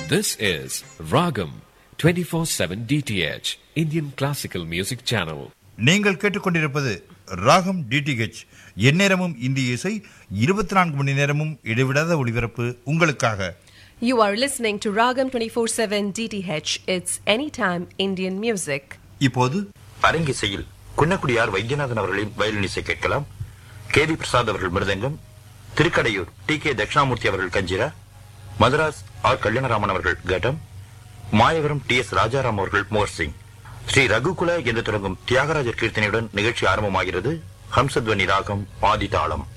This is Ragam 24/7 DTH Indian Classical Music Channel. நீங்கள் கேட்டுக்கொண்டிருப்பது ராகம் டிடிஹெச் எந்நேரமும் இந்திய இசை இருபத்தி நான்கு மணி நேரமும் இடைவிடாத ஒளிபரப்பு உங்களுக்காக You are listening to Ragam 24/7 DTH. It's anytime Indian music. இப்போது அரங்கிசையில் குன்னக்குடியார் வைத்தியநாதன் அவர்களின் வயலின் இசை கேட்கலாம் கே வி பிரசாத் அவர்கள் மிருதங்கம் திருக்கடையூர் டி கே தட்சிணாமூர்த்தி அவர்கள் கஞ்சிரா மதராஸ் ஆர் கல்யாணராமன் அவர்கள் கட்டம் மாயவரம் டி எஸ் ராஜாராம் அவர்கள் மோர்சிங் ஸ்ரீ ரகுகுல என்று தொடங்கும் தியாகராஜர் கீர்த்தனையுடன் நிகழ்ச்சி ஆரம்பமாகிறது ஹம்சத்வனி ராகம் ஆதி தாளம்